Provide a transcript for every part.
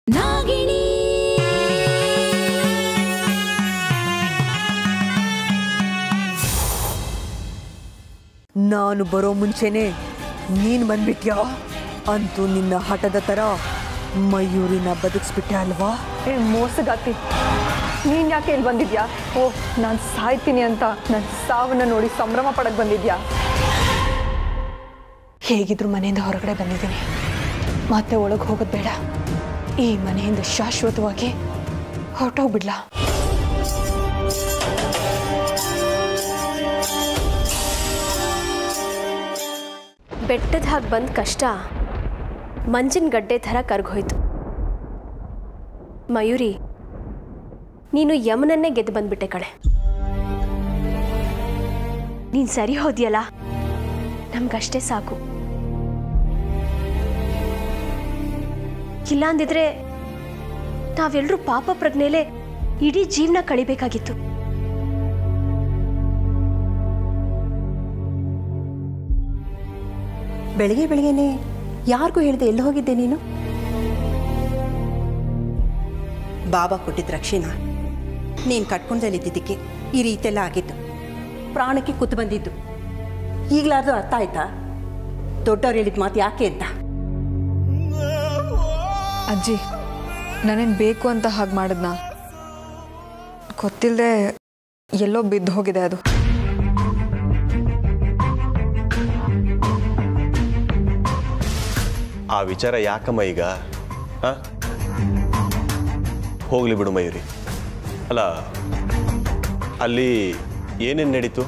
ನಾಗಿಣಿ ನಾನು ಬರೋ ಮುಂಚೆನೆ ನೀನು ಬಂದ್ಬಿಟ್ಯಾ ಅಂತೂ ನಿನ್ನ ಹಠದ ಥರ ಮಯೂರಿನ ಬದುಕಿಸ್ಬಿಟ್ಟೆ ಅಲ್ವಾ ಏ ಮೋಸಗಾತಿ ನೀನ್ ಯಾಕೆ ಇಲ್ಲಿ ಬಂದಿದ್ಯಾ ಓ ನಾನು ಸಾಯ್ತೀನಿ ಅಂತ ನನ್ನ ಸಾವನ್ನ ನೋಡಿ ಸಂಭ್ರಮ ಪಡಕ್ ಬಂದಿದ್ಯಾ ಹೇಗಿದ್ರು ಮನೆಯಿಂದ ಹೊರಗಡೆ ಬಂದಿದ್ದೀನಿ ಮತ್ತೆ ಒಳಗೆ ಹೋಗೋದು ಬೇಡ ಈ ಮನೆಯಿಂದ ಶಾಶ್ವತವಾಗಿ ಹೊರಟೋಗ್ಬಿಡ್ಲಾ ಬೆಟ್ಟದ ಹಾಗೆ ಬಂದ ಕಷ್ಟ ಮಂಜಿನ ಗಡ್ಡೆ ಥರ ಕರ್ಗೋಯ್ತು ಮಯೂರಿ ನೀನು ಯಮನನ್ನೇ ಗೆದ್ದು ಬಂದ್ಬಿಟ್ಟೆ ಕಳೆ ನೀನು ಸರಿ ಹೋದ್ಯಲ್ಲ ನಮ್ಗಷ್ಟೇ ಸಾಕು ಇಲ್ಲ ಅಂದಿದ್ರೆ ನಾವೆಲ್ಲರೂ ಪಾಪ ಪ್ರಜ್ಞೆಲೆ ಇಡೀ ಜೀವನ ಕಳಿಬೇಕಾಗಿತ್ತು ಬೆಳಿಗ್ಗೆ ಬೆಳಿಗ್ಗೆನೆ ಯಾರಿಗೂ ಹೇಳ್ದೆ ಎಲ್ಲಿ ಹೋಗಿದ್ದೆ ನೀನು ಬಾಬಾ ಕೊಟ್ಟಿದ್ದ ರಕ್ಷಿನ ನೀನು ಕಟ್ಕೊಂಡಲ್ಲಿದ್ದಕ್ಕೆ ಈ ರೀತಿಯೆಲ್ಲ ಆಗಿದ್ದು ಪ್ರಾಣಕ್ಕೆ ಕೂತು ಬಂದಿದ್ದು ಈಗಲಾದ್ರೂ ಅರ್ಥ ಆಯ್ತಾ ದೊಡ್ಡವ್ರು ಹೇಳಿದ ಮಾತು ಯಾಕೆ ಅಂತ ಅಜ್ಜಿ ನಾನೇನು ಬೇಕು ಅಂತ ಹಾಗೆ ಮಾಡಿದ್ನಾ ಗೊತ್ತಿಲ್ಲದೆ ಎಲ್ಲೋ ಬಿದ್ದು ಹೋಗಿದೆ ಅದು ಆ ವಿಚಾರ ಯಾಕಮ್ಮ ಈಗ ಆ? ಹೋಗ್ಲಿ ಬಿಡು ಮಯೂರಿ ಅಲ್ಲ ಅಲ್ಲಿ ಏನೇನು ನಡೀತು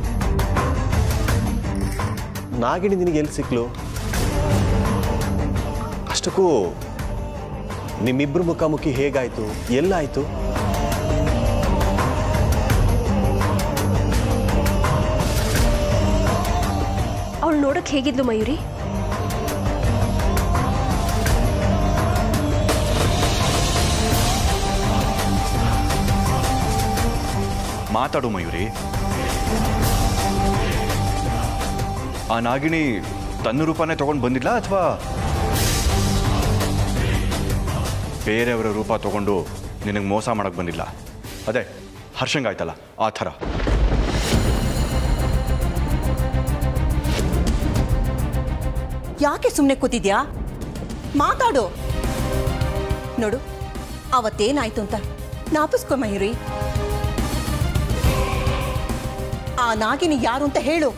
ನಾಗಿಣಿ ನಿನಗೆ ಎಲ್ಲಿ ಸಿಕ್ಲು ಅಷ್ಟಕ್ಕೂ ನಿಮ್ಮಿಬ್ರು ಮುಖಾಮುಖಿ ಹೇಗಾಯ್ತು ಎಲ್ಲಾಯ್ತು ಅವಳು ನೋಡಕ್ ಹೇಗಿದ್ಲು ಮಯೂರಿ ಮಾತಾಡು ಮಯೂರಿ ಆ ನಾಗಿಣಿ ತನ್ನ ರೂಪನೇ ತಗೊಂಡು ಬಂದಿಲ್ಲ ಅಥವಾ ಬೇರೆಯವರ ರೂಪ ತಗೊಂಡು ನಿನಗೆ ಮೋಸ ಮಾಡಕ್ ಬಂದಿಲ್ಲ ಅದೇ ಹರ್ಷಂಗಾಯ್ತಲ್ಲ ಆ ಥರ ಯಾಕೆ ಸುಮ್ಮನೆ ಕೂತಿದ್ಯಾ ಮಾತಾಡು ನೋಡು ಅವತ್ತೇನಾಯ್ತು ಅಂತ ನಾಪಿಸ್ಕೊ ಮಯೂರಿ ಆ ನಾಗಿನಿ ಯಾರು ಅಂತ ಹೇಳು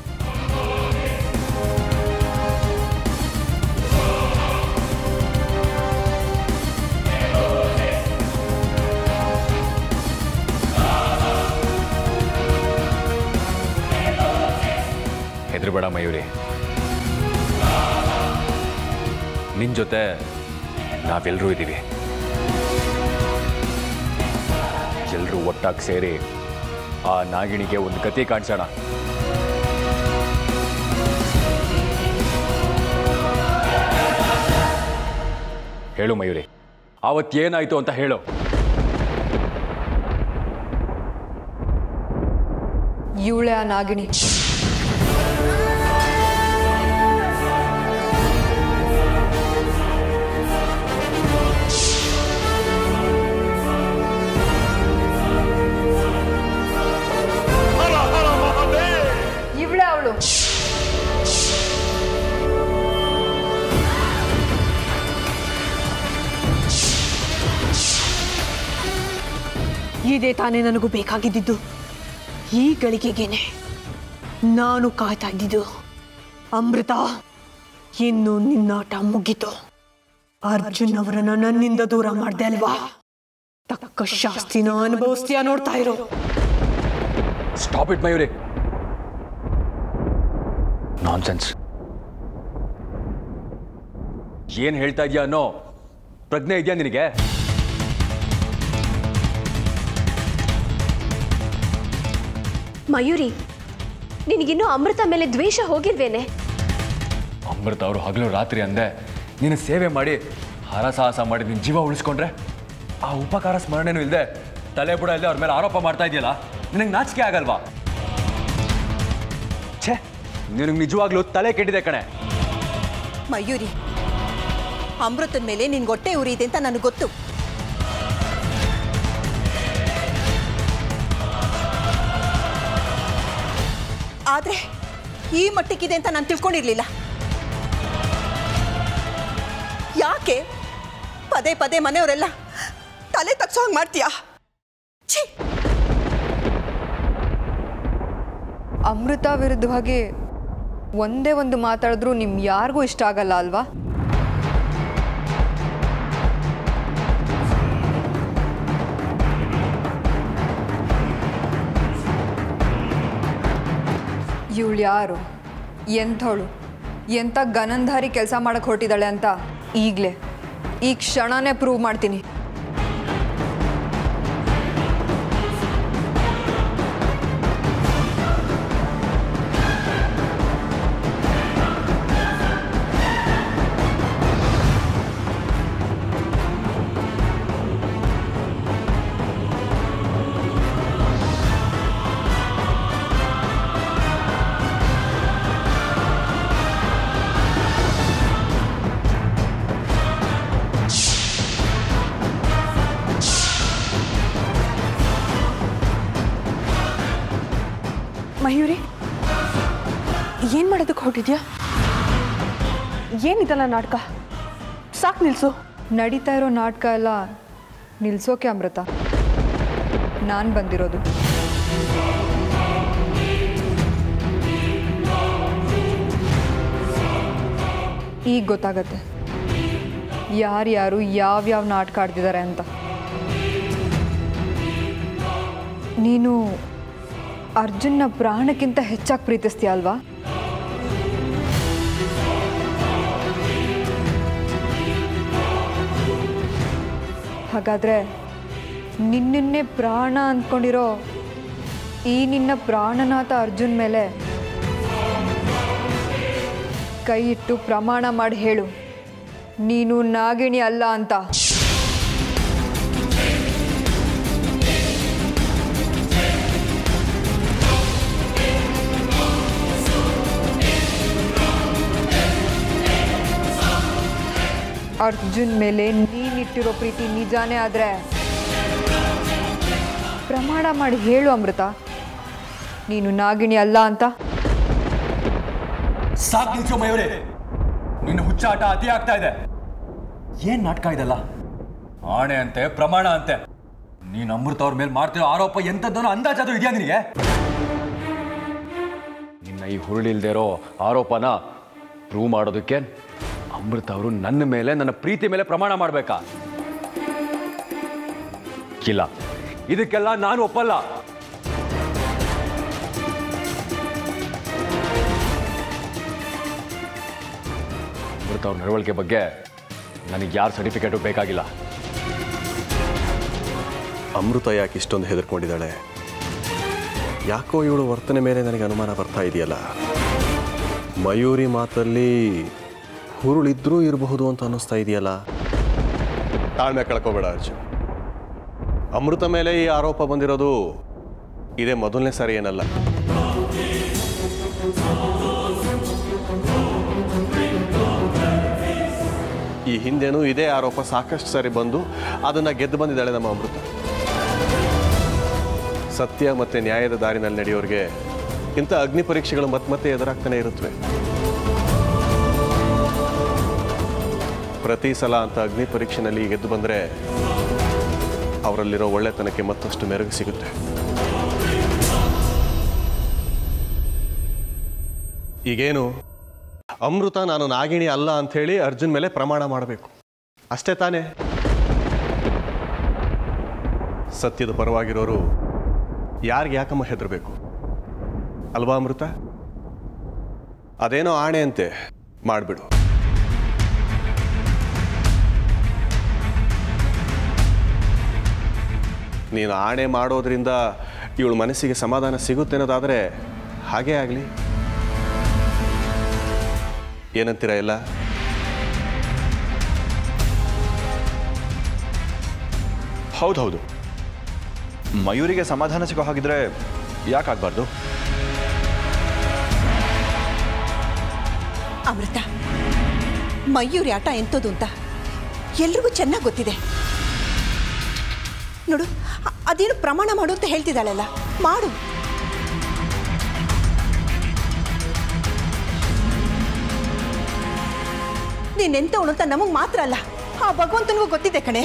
ಹೆದರ್ಬೇಡ ಮಯೂರಿ ನಿನ್ ಜೊತೆ ನಾವೆಲ್ಲರೂ ಇದ್ದೀವಿ ಎಲ್ಲರೂ ಒಟ್ಟಾಗಿ ಸೇರಿ ಆ ನಾಗಿಣಿಗೆ ಒಂದು ಕತೆ ಕಾಣಿಸೋಣ ಹೇಳು ಮಯೂರಿ ಆವತ್ತೇನಾಯ್ತು ಅಂತ ಹೇಳು ಇವಳೆ ಆ ನಾಗಿಣಿ ಇವಳೆ ಅವಳು ಇದೇ ತಾನೇ ನನಗೂ ಬೇಕಾಗಿದ್ದಿದ್ದು ಈ ಗಳಿಗೆಗೇನೆ ನಾನು ಕಾಯ್ತಾ ಇದ್ದಿದ್ದು ಅಮೃತ ಇನ್ನು ನಿನ್ನಾಟ ಮುಗಿತು ಅರ್ಜುನ್ ಅವರನ್ನ ನನ್ನಿಂದ ದೂರ ಮಾಡ್ದೆ ಅಲ್ವಾ ತಕ್ಕ ಶಾಸ್ತಿನ ಅನುಭವಿಸ್ತೀಯ ನೋಡ್ತಾ ಇರೋ ಸ್ಟಾಪ್ ಇಟ್ ಮಯೂರಿ ನಾನ್ಸೆನ್ಸ್ ಏನ್ ಹೇಳ್ತಾ ಇದೀಯ ಅನ್ನೋ ಪ್ರಜ್ಞೆ ಇದೆಯಾ ನಿನಗೆ ಮಯೂರಿ ನಿನಗಿನ್ನೂ ಅಮೃತ ಮೇಲೆ ದ್ವೇಷ ಹೋಗಿಲ್ವೇನೆ ಅಮೃತ ಅವರು ಹಗಲು ರಾತ್ರಿ ಅಂದೆ ನೀನು ಸೇವೆ ಮಾಡಿ ಹರಸಾಹಸ ಮಾಡಿ ನಿನ್ನ ಜೀವ ಉಳಿಸ್ಕೊಂಡ್ರೆ ಆ ಉಪಕಾರ ಸ್ಮರಣೆನೂ ಇಲ್ಲದೆ ತಲೆ ಬುಡ ಇಲ್ಲದೆ ಅವ್ರ ಮೇಲೆ ಆರೋಪ ಮಾಡ್ತಾ ಇದೆಯಲ್ಲ ನಿನಗೆ ನಾಚಿಕೆ ಆಗಲ್ವಾ ಛೇ ನಿನಗೆ ನಿಜವಾಗ್ಲೂ ತಲೆ ಕೆಟ್ಟಿದೆ ಕಣೆ ಮಯೂರಿ ಅಮೃತದ ಮೇಲೆ ನಿನ್ಗೆ ಹೊಟ್ಟೆ ಉರಿದೆ ಅಂತ ನನಗೆ ಗೊತ್ತು ಆದ್ರೆ ಈ ಮಟ್ಟಕ್ಕಿದೆ ಅಂತ ನಾನು ತಿಳ್ಕೊಂಡಿರ್ಲಿಲ್ಲ ಯಾಕೆ ಪದೇ ಪದೇ ಮನೆಯವರೆಲ್ಲ ತಲೆ ತಗ್ಸೋ ಹಂಗೆ ಮಾಡ್ತೀಯಾ ಛೀ ಅಮೃತ ವಿರುದ್ಧವಾಗಿ ಒಂದೇ ಒಂದು ಮಾತಾಡಿದ್ರೂ ನಿಮ್ ಯಾರಿಗೂ ಇಷ್ಟ ಆಗಲ್ಲ ಅಲ್ವಾ ಇವಳು ಯಾರು ಎಂಥವಳು ಎಂಥ ಗನಂಧಾರಿ ಕೆಲಸ ಮಾಡಕ್ಕೆ ಹೊರಟಿದ್ದಾಳೆ ಅಂತ ಈಗಲೇ ಈ ಕ್ಷಣನೇ ಪ್ರೂವ್ ಮಾಡ್ತೀನಿ ಮಯೂರಿ ಏನು ಮಾಡೋದಕ್ಕೆ ಹೊರಟಿದ್ಯಾ ಏನಿದಲ್ಲ ನಾಟಕ ಸಾಕು ನಿಲ್ಸು ನಡೀತಾ ಇರೋ ನಾಟಕ ಎಲ್ಲ ನಿಲ್ಸೋಕೆ ಅಮೃತ ನಾನು ಬಂದಿರೋದು ಈಗ ಗೊತ್ತಾಗತ್ತೆ ಯಾರ್ಯಾರು ಯಾವ್ಯಾವ ನಾಟಕ ಆಡ್ತಿದ್ದಾರೆ ಅಂತ ನೀನು ಅರ್ಜುನ್ನ ಪ್ರಾಣಕ್ಕಿಂತ ಹೆಚ್ಚಾಗಿ ಪ್ರೀತಿಸ್ತೀಯ ಅಲ್ವಾ ಹಾಗಾದರೆ ನಿನ್ನನ್ನೇ ಪ್ರಾಣ ಅಂದ್ಕೊಂಡಿರೋ ಈ ನಿನ್ನ ಪ್ರಾಣನಾಥ ಅರ್ಜುನ್ ಮೇಲೆ ಕೈ ಇಟ್ಟು ಪ್ರಮಾಣ ಮಾಡಿ ಹೇಳು ನೀನು ನಾಗಿಣಿ ಅಲ್ಲ ಅಂತ ಅರ್ಜುನ್ ಮೇಲೆ ನೀನಿಟ್ಟಿರೋ ಪ್ರೀತಿ ನಿಜಾನೇ ಆದರೆ ಪ್ರಮಾಣ ಮಾಡಿ ಹೇಳು ಅಮೃತ ನೀನು ನಾಗಿಣಿ ಅಲ್ಲ ಅಂತ ಸಾಕು ನಿಲ್ಸು ಮಯೂರಿ ನಿನ್ನ ಹುಚ್ಚಾಟ ಅತಿ ಆಗ್ತಾ ಇದೆ ಏನ್ ನಾಟಕ ಇದಲ್ಲ ಆಣೆ ಅಂತೆ ಪ್ರಮಾಣ ಅಂತೆ ನೀನು ಅಮೃತ ಅವ್ರ ಮೇಲೆ ಮಾಡ್ತಿರೋ ಆರೋಪ ಎಂಥದ್ದೋ ಅಂದಾಜಾದ್ರೂ ಇದೆಯಾ ನಿನಗೆ ನಿನ್ನ ಈ ಹುರುಳಿಲ್ದೇ ಇರೋ ಆರೋಪನ ಪ್ರೂವ್ ಮಾಡೋದಕ್ಕೆ ಅಮೃತ ಅವರು ನನ್ನ ಮೇಲೆ ನನ್ನ ಪ್ರೀತಿ ಮೇಲೆ ಪ್ರಮಾಣ ಮಾಡಬೇಕಾ ಇಲ್ಲ ಇದಕ್ಕೆಲ್ಲ ನಾನು ಒಪ್ಪಲ್ಲ ಅಮೃತ ಅವ್ರ ನಡವಳಿಕೆ ಬಗ್ಗೆ ನನಗೆ ಯಾರ ಸರ್ಟಿಫಿಕೇಟು ಬೇಕಾಗಿಲ್ಲ ಅಮೃತ ಯಾಕೆ ಇಷ್ಟೊಂದು ಹೆದರ್ಕೊಂಡಿದ್ದಾಳೆ ಯಾಕೋ ಇವಳು ವರ್ತನೆ ಮೇಲೆ ನನಗೆ ಅನುಮಾನ ಬರ್ತಾ ಇದೆಯಲ್ಲ ಮಯೂರಿ ಮಾತಲ್ಲಿ ಹುರುಳಿದ್ರೂ ಇರಬಹುದು ಅಂತ ಅನ್ನಿಸ್ತಾ ಇದೆಯಲ್ಲ ತಾಳ್ಮೆ ಕಳ್ಕೊಬೇಡ ಅರ್ಜುನ್ ಅಮೃತ ಮೇಲೆ ಈ ಆರೋಪ ಬಂದಿರೋದು ಇದೇ ಮೊದಲನೇ ಸಾರಿ ಏನಲ್ಲ ಈ ಹಿಂದೆನೂ ಇದೇ ಆರೋಪ ಸಾಕಷ್ಟು ಸಾರಿ ಬಂದು ಅದನ್ನು ಗೆದ್ದು ಬಂದಿದ್ದಾಳೆ ನಮ್ಮ ಅಮೃತ ಸತ್ಯ ಮತ್ತು ನ್ಯಾಯದ ದಾರಿನಲ್ಲಿ ನಡೆಯೋರಿಗೆ ಇಂಥ ಅಗ್ನಿ ಪರೀಕ್ಷೆಗಳು ಮತ್ತೆ ಮತ್ತೆ ಎದುರಾಗ್ತಾನೆ ಇರುತ್ತವೆ ಪ್ರತಿ ಸಲ ಅಂತ ಅಗ್ನಿ ಪರೀಕ್ಷೆನಲ್ಲಿ ಗೆದ್ದು ಬಂದರೆ ಅವರಲ್ಲಿರೋ ಒಳ್ಳೆತನಕ್ಕೆ ಮತ್ತಷ್ಟು ಮೆರುಗು ಸಿಗುತ್ತೆ ಈಗೇನು ಅಮೃತ ನಾನು ನಾಗಿಣಿ ಅಲ್ಲ ಅಂಥೇಳಿ ಅರ್ಜುನ್ ಮೇಲೆ ಪ್ರಮಾಣ ಮಾಡಬೇಕು ಅಷ್ಟೇ ತಾನೇ ಸತ್ಯದ ಪರವಾಗಿರೋರು ಯಾರಿಗೆ ಯಾಕಮ್ಮ ಹೆದರಬೇಕು ಅಲ್ವಾ ಅಮೃತ ಅದೇನೋ ಆಣೆ ಅಂತೆ ಮಾಡಿಬಿಡು ನೀನು ಆಣೆ ಮಾಡೋದ್ರಿಂದ ಇವಳು ಮನಸ್ಸಿಗೆ ಸಮಾಧಾನ ಸಿಗುತ್ತೆ ಅನ್ನೋದಾದರೆ ಹಾಗೇ ಆಗಲಿ ಏನಂತೀರ ಎಲ್ಲ ಹೌದೌದು ಮಯೂರಿಗೆ ಸಮಾಧಾನ ಸಿಗೋ ಹಾಗಿದ್ರೆ ಯಾಕಾಗಬಾರ್ದು ಅಮೃತ ಮಯೂರಿ ಆಟ ಎಂಥದ್ದು ಅಂತ ಎಲ್ರಿಗೂ ಚೆನ್ನಾಗಿ ಗೊತ್ತಿದೆ ನೋಡು ಅ- ಅದೇನು ಪ್ರಮಾಣ ಮಾಡು ಅಂತ ಹೇಳ್ತಿದ್ದಾಳಲ್ಲ ಮಾಡು ನೀನೆಂತವಳು ಅಂತ ನಮಗೆ ಮಾತ್ರ ಅಲ್ಲ ಆ ಭಗವಂತನಿಗೂ ಗೊತ್ತಿದೆ ಕಣೆ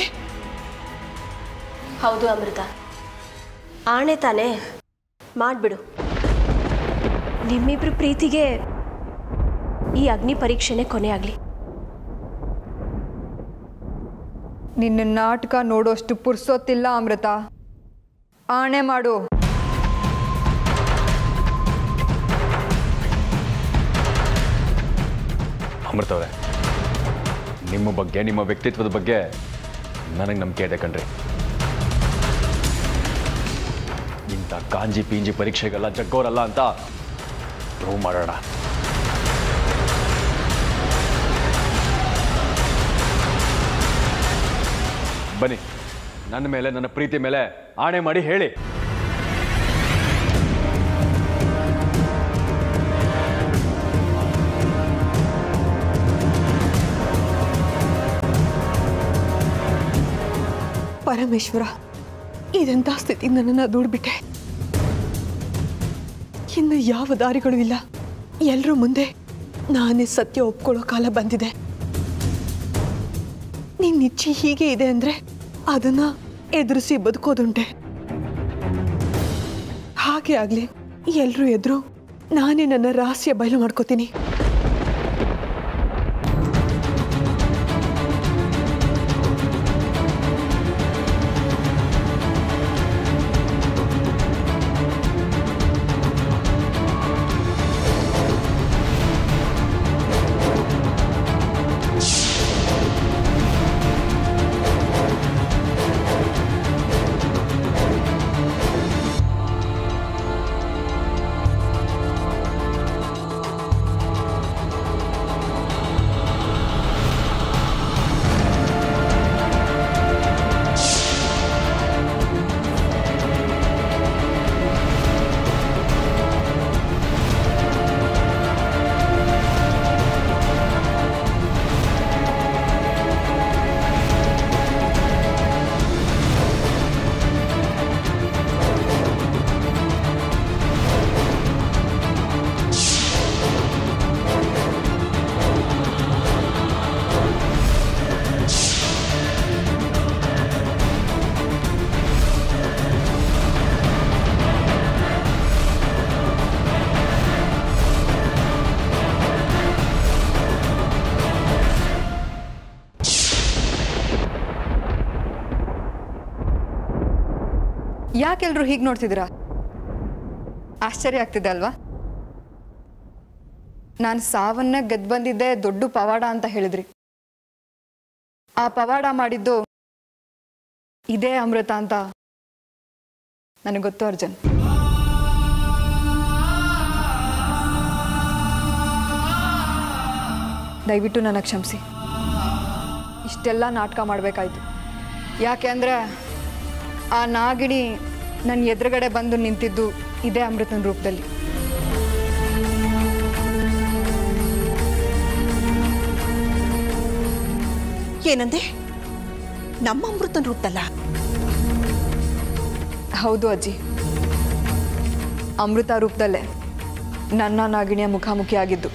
ಹೌದು ಅಮೃತ ಆಣೆ ತಾನೇ ಮಾಡಿಬಿಡು ನಿಮ್ಮಿಬ್ರು ಪ್ರೀತಿಗೆ ಈ ಅಗ್ನಿ ಪರೀಕ್ಷೆನೇ ಕೊನೆ ಆಗಲಿ ನಿನ್ನ ನಾಟಕ ನೋಡೋಷ್ಟು ಪುರ್ಸೊತ್ತಿಲ್ಲ ಅಮೃತ ಆಣೆ ಮಾಡು ಅಮೃತ ಅವರೇ ನಿಮ್ಮ ಬಗ್ಗೆ ನಿಮ್ಮ ವ್ಯಕ್ತಿತ್ವದ ಬಗ್ಗೆ ನನಗೆ ನಂಬಿಕೆ ಇದೆ ಕಣ್ರಿ ಇಂಥ ಕಾಂಜಿ ಪೀಂಜಿ ಪರೀಕ್ಷೆಗೆಲ್ಲ ಜಗ್ಗೋರಲ್ಲ ಅಂತ ಪ್ರೂವ್ ಮಾಡೋಣ ಬನ್ನಿ ನನ್ನ ಮೇಲೆ ನನ್ನ ಪ್ರೀತಿ ಮೇಲೆ ಆಣೆ ಮಾಡಿ ಹೇಳಿ ಪರಮೇಶ್ವರ ಇದೆಂಥ ಸ್ಥಿತಿ ನನ್ನನ್ನು ದೂಡ್ಬಿಟ್ಟೆ ಇನ್ನು ಯಾವ ದಾರಿಗಳು ಇಲ್ಲ ಎಲ್ಲರೂ ಮುಂದೆ ನಾನೇ ಸತ್ಯ ಒಪ್ಕೊಳ್ಳೋ ಕಾಲ ಬಂದಿದೆ ನಿನ್ನ ಇಚ್ಛೆ ಹೀಗೆ ಇದೆ ಅಂದರೆ ಅದನ್ನ ಎದುರಿಸಿ ಬದುಕೋದುಂಟೆ ಹಾಗೆ ಆಗಲಿ ಎಲ್ಲರೂ ಎದುರು ನಾನೇ ನನ್ನ ರಹಸ್ಯ ಬಯಲು ಮಾಡ್ಕೋತೀನಿ ಯಾಕೆಲ್ರು ಹೀಗೆ ನೋಡ್ತಿದ್ದೀರಾ ಆಶ್ಚರ್ಯ ಆಗ್ತಿದೆ ಅಲ್ವಾ ನಾನು ಸಾವನ್ನ ಗೆದ್ದು ಬಂದಿದ್ದೆ ದೊಡ್ಡ ಪವಾಡ ಅಂತ ಹೇಳಿದ್ರಿ ಆ ಪವಾಡ ಮಾಡಿದ್ದು ಇದೇ ಅಮೃತ ಅಂತ ನನಗೆ ಗೊತ್ತು ಅರ್ಜುನ್ ದಯವಿಟ್ಟು ನನ್ನ ಕ್ಷಮಿಸಿ ಇಷ್ಟೆಲ್ಲ ನಾಟಕ ಮಾಡಬೇಕಾಯ್ತು ಯಾಕೆ ಅಂದರೆ ಆ ನಾಗಿಣಿ ನನ್ನ ಎದುರುಗಡೆ ಬಂದು ನಿಂತಿದ್ದು ಇದೇ ಅಮೃತನ ರೂಪದಲ್ಲಿ ಏನಂದೆ ನಮ್ಮ ಅಮೃತನ ರೂಪದಲ್ಲ ಹೌದು ಅಜ್ಜಿ ಅಮೃತ ರೂಪದಲ್ಲೇ ನನ್ನ ನಾಗಿಣಿಯ ಮುಖಾಮುಖಿ ಆಗಿದ್ದು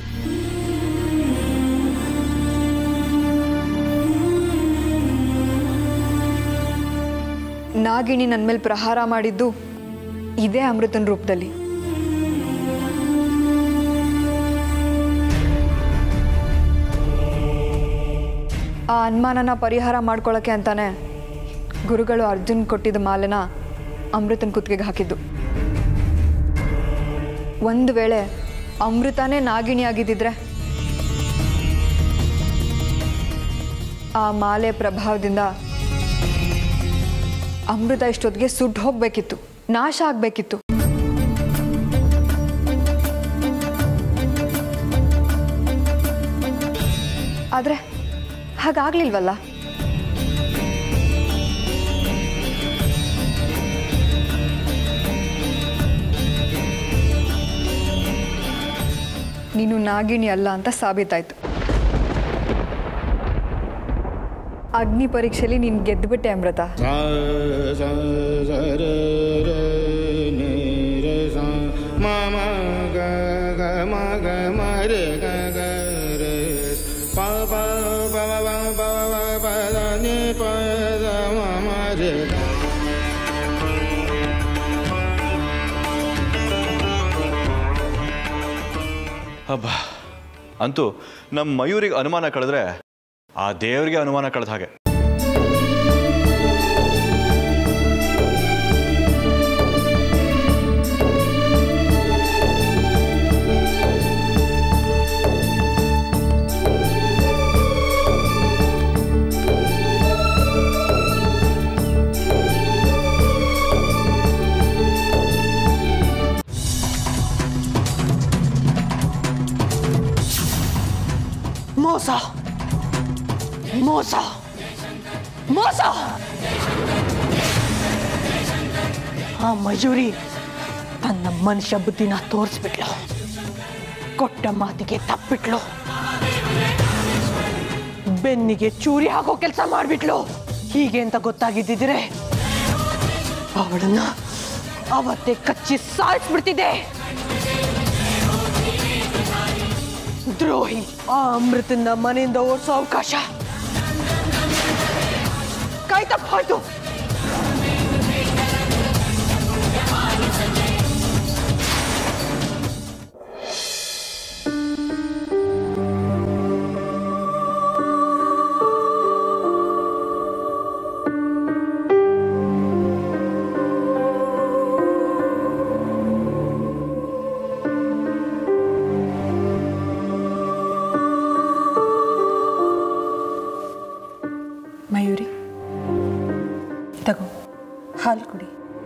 ನಾಗಿಣಿ ನನ್ನ ಮೇಲೆ ಪ್ರಹಾರ ಮಾಡಿದ್ದು ಇದೇ ಅಮೃತನ ರೂಪದಲ್ಲಿ ಆ ಅನುಮಾನನ ಪರಿಹಾರ ಮಾಡ್ಕೊಳ್ಳೋಕ್ಕೆ ಅಂತಾನೆ ಗುರುಗಳು ಅರ್ಜುನ್ ಕೊಟ್ಟಿದ್ದ ಮಾಲೆನ ಅಮೃತನ ಕುತ್ತಿಗೆಗೆ ಹಾಕಿದ್ದು ಒಂದು ವೇಳೆ ಅಮೃತನೇ ನಾಗಿಣಿ ಆಗಿದ್ದಿದ್ರೆ ಆ ಮಾಲೆ ಪ್ರಭಾವದಿಂದ ಅಮೃತ ಇಷ್ಟೊತ್ತಿಗೆ ಸುಟ್ಟು ಹೋಗ್ಬೇಕಿತ್ತು ನಾಶ ಆಗ್ಬೇಕಿತ್ತು ಆದ್ರೆ ಹಾಗಾಗ್ಲಿಲ್ವಲ್ಲ ನೀನು ನಾಗಿಣಿ ಅಲ್ಲ ಅಂತ ಸಾಬೀತಾಯ್ತು ಅಗ್ನಿ ಪರೀಕ್ಷೆಯಲ್ಲಿ ನೀನು ಗೆದ್ದುಬಿಟ್ಟೆ ಅಮೃತ ಹಬ್ಬ ಅಂತೂ ನಮ್ಮ ಮಯೂರಿಗೆ ಅನುಮಾನ ಕಳೆದ್ರೆ ಆ ದೇವರಿಗೆ ಅನುಮಾನ ಕಳೆದ ಹಾಗೆ ಮೋಸ ಮೋಸ ಮೋಸ ಆ ಮಯೂರಿ ತನ್ನ ಮನುಷ್ಯ ಬುದ್ಧಿನ ತೋರಿಸ್ಬಿಟ್ಲು ಕೊಟ್ಟ ಮಾತಿಗೆ ತಪ್ಪಿಟ್ಲು ಬೆನ್ನಿಗೆ ಚೂರಿ ಹಾಕೋ ಕೆಲಸ ಮಾಡ್ಬಿಟ್ಲು ಹೀಗೆ ಅಂತ ಗೊತ್ತಾಗಿದ್ದಿದ್ರೆ ಅವಳನ್ನ ಅವತ್ತೇ ಕಚ್ಚಿ ಸಾಯಿಸ್ಬಿಡ್ತಿದ್ದೆ ದ್ರೋಹಿ ಆ ಅಮೃತನ ಮನೆಯಿಂದ ಓಡಿಸೋ ಅವಕಾಶ ಕೈ ತಪ್ಪಾಯ್ತು ಮಯೂರಿ ತಗೋ ಹಾಲು ಕುಡಿ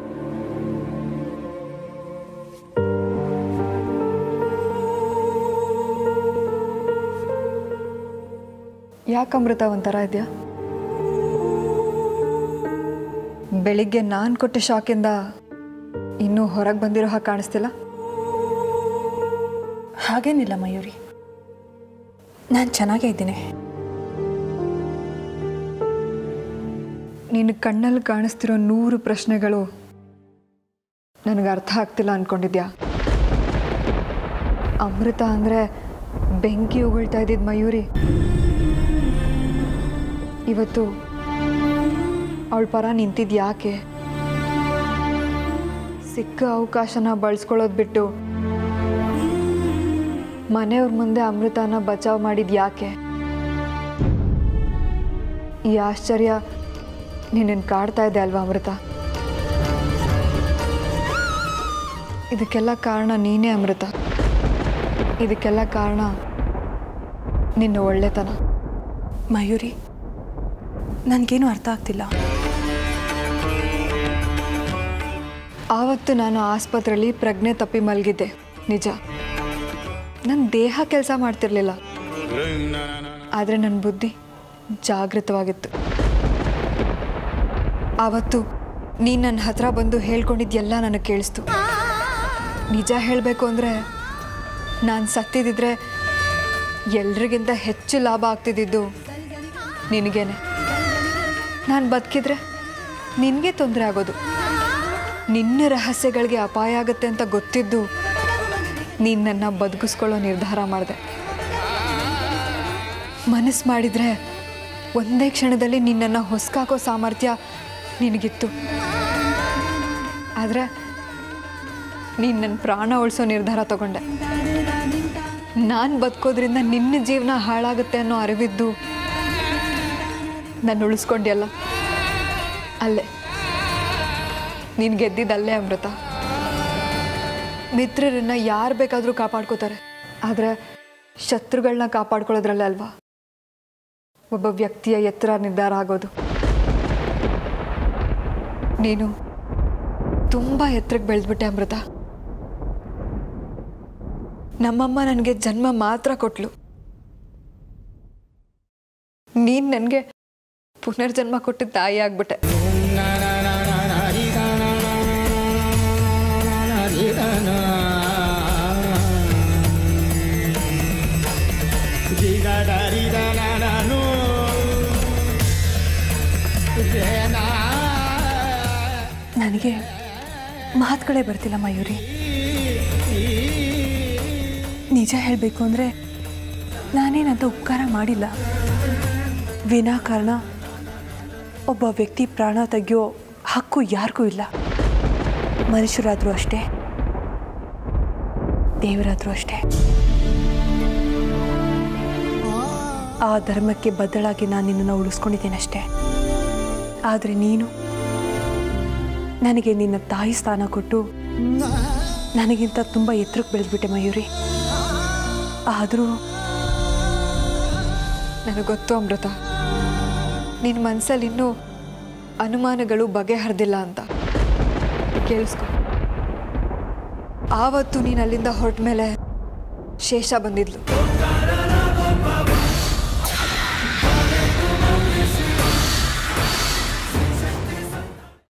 ಯಾಕೆ ಅಮೃತ ಒಂಥರ ಇದೆಯಾ ಬೆಳಿಗ್ಗೆ ನಾನು ಕೊಟ್ಟ ಶಾಕಿಂದ ಇನ್ನೂ ಹೊರಗೆ ಬಂದಿರೋ ಹಾಗೆ ಕಾಣಿಸ್ತಿಲ್ಲ ಹಾಗೇನಿಲ್ಲ ಮಯೂರಿ ನಾನು ಚೆನ್ನಾಗೇ ಇದ್ದೀನಿ ನಿನ್ನ ಕಣ್ಣಲ್ಲಿ ಕಾಣಿಸ್ತಿರೋ ನೂರು ಪ್ರಶ್ನೆಗಳು ನನಗೆ ಅರ್ಥ ಆಗ್ತಿಲ್ಲ ಅಂದ್ಕೊಂಡಿದ್ಯಾ ಅಮೃತ ಅಂದರೆ ಬೆಂಕಿ ಉಗುಳ್ತಾ ಇದ್ದಿದ್ದು ಮಯೂರಿ ಇವತ್ತು ಅವಳ ಪರ ನಿಂತಿದ್ದು ಯಾಕೆ ಸಿಕ್ಕ ಅವಕಾಶನ ಬಳಸ್ಕೊಳ್ಳೋದು ಬಿಟ್ಟು ಮನೆಯವ್ರ ಮುಂದೆ ಅಮೃತನ ಬಚಾವ್ ಮಾಡಿದ್ದು ಯಾಕೆ ಈ ಆಶ್ಚರ್ಯ ನಿನ್ನನ್ನು ಕಾಡ್ತಾ ಇದೆ ಅಲ್ವಾ ಅಮೃತ ಇದಕ್ಕೆಲ್ಲ ಕಾರಣ ನೀನೇ ಅಮೃತ ಇದಕ್ಕೆಲ್ಲ ಕಾರಣ ನಿನ್ನ ಒಳ್ಳೆತನ ಮಯೂರಿ ನನಗೇನು ಅರ್ಥ ಆಗ್ತಿಲ್ಲ ಆವತ್ತು ನಾನು ಆಸ್ಪತ್ರೆಯಲ್ಲಿ ಪ್ರಜ್ಞೆ ತಪ್ಪಿ ಮಲಗಿದ್ದೆ ನಿಜ ನನ್ನ ದೇಹ ಕೆಲಸ ಮಾಡ್ತಿರ್ಲಿಲ್ಲ ಆದರೆ ನನ್ನ ಬುದ್ಧಿ ಜಾಗೃತವಾಗಿತ್ತು ಆವತ್ತು ನೀನು ನನ್ನ ಹತ್ರ ಬಂದು ಹೇಳ್ಕೊಂಡಿದ್ದೆಲ್ಲ ನನಗೆ ಕೇಳಿಸ್ತು ನಿಜ ಹೇಳಬೇಕು ಅಂದರೆ ನಾನು ಸತ್ತಿದ್ದಿದ್ರೆ ಎಲ್ರಿಗಿಂತ ಹೆಚ್ಚು ಲಾಭ ಆಗ್ತಿದ್ದಿದ್ದು ನಿನಗೇನೆ ನಾನು ಬದುಕಿದ್ರೆ ನಿನಗೆ ತೊಂದರೆ ಆಗೋದು ನಿನ್ನ ರಹಸ್ಯಗಳಿಗೆ ಅಪಾಯ ಆಗುತ್ತೆ ಅಂತ ಗೊತ್ತಿದ್ದು ನೀನು ನನ್ನ ಬದುಕಿಸ್ಕೊಳ್ಳೋ ನಿರ್ಧಾರ ಮಾಡಿದೆ ಮನಸ್ಸು ಮಾಡಿದರೆ ಒಂದೇ ಕ್ಷಣದಲ್ಲಿ ನಿನ್ನನ್ನು ಹೊಸ್ಕಾಕೋ ಸಾಮರ್ಥ್ಯ ನಿನಗಿತ್ತು ಆದರೆ ನೀನು ನನ್ನ ಪ್ರಾಣ ಉಳಿಸೋ ನಿರ್ಧಾರ ತಗೊಂಡೆ ನಾನು ಬದುಕೋದ್ರಿಂದ ನಿನ್ನ ಜೀವನ ಹಾಳಾಗುತ್ತೆ ಅನ್ನೋ ಅರಿವಿದ್ದು ನಾನು ಉಳಿಸ್ಕೊಂಡ್ಯಲ್ಲ ಅಲ್ಲೇ ನೀನು ಗೆದ್ದಿದ್ದಲ್ಲೇ ಅಮೃತ ಮಿತ್ರರನ್ನ ಯಾರು ಬೇಕಾದರೂ ಕಾಪಾಡ್ಕೋತಾರೆ ಆದರೆ ಶತ್ರುಗಳನ್ನ ಕಾಪಾಡ್ಕೊಳ್ಳೋದ್ರಲ್ಲೇ ಅಲ್ವಾ ಒಬ್ಬ ವ್ಯಕ್ತಿಯ ಎತ್ತರ ನಿರ್ಧಾರ ಆಗೋದು ನೀನು ತುಂಬ ಎತ್ತರಕ್ಕೆ ಬೆಳೆದ್ಬಿಟ್ಟೆ ಅಮೃತ ನಮ್ಮಮ್ಮ ನನಗೆ ಜನ್ಮ ಮಾತ್ರ ಕೊಟ್ಲು ನೀನು ನನಗೆ ಪುನರ್ಜನ್ಮ ಕೊಟ್ಟು ತಾಯಿ ಆಗ್ಬಿಟ್ಟೆ ನನಗೆ ಮಾತುಗಳೇ ಬರ್ತಿಲ್ಲ ಮಯೂರಿ ನಿಜ ಹೇಳಬೇಕು ಅಂದರೆ ನಾನೇನಂತ ಉಪಕಾರ ಮಾಡಿಲ್ಲ ವಿನಾಕಾರಣ ಒಬ್ಬ ವ್ಯಕ್ತಿ ಪ್ರಾಣ ತೆಗೆಯೋ ಹಕ್ಕು ಯಾರಿಗೂ ಇಲ್ಲ ಮನುಷ್ಯರಾದರೂ ಅಷ್ಟೇ ದೇವರಾದರೂ ಅಷ್ಟೇ ಆ ಧರ್ಮಕ್ಕೆ ಬದಲಾಗಿ ನಾನು ನಿನ್ನನ್ನು ಉಳಿಸ್ಕೊಂಡಿದ್ದೇನಷ್ಟೇ ಆದರೆ ನೀನು ನನಗೆ ನಿನ್ನ ತಾಯಿ ಸ್ಥಾನ ಕೊಟ್ಟು ನನಗಿಂತ ತುಂಬ ಎತ್ತರಕ್ಕೆ ಬೆಳೆದ್ಬಿಟ್ಟೆ ಮಯೂರಿ ಆದರೂ ನನಗೆ ಗೊತ್ತು ಅಮೃತ ನಿನ್ನ ಮನಸ್ಸಲ್ಲಿ ಇನ್ನೂ ಅನುಮಾನಗಳು ಬಗೆಹರಿದಿಲ್ಲ ಅಂತ ಕೇಳಿಸ್ಕೊ ಆವತ್ತು ನೀನು ಅಲ್ಲಿಂದ ಹೊರಟ ಮೇಲೆ ಶೇಷ ಬಂದಿದ್ಲು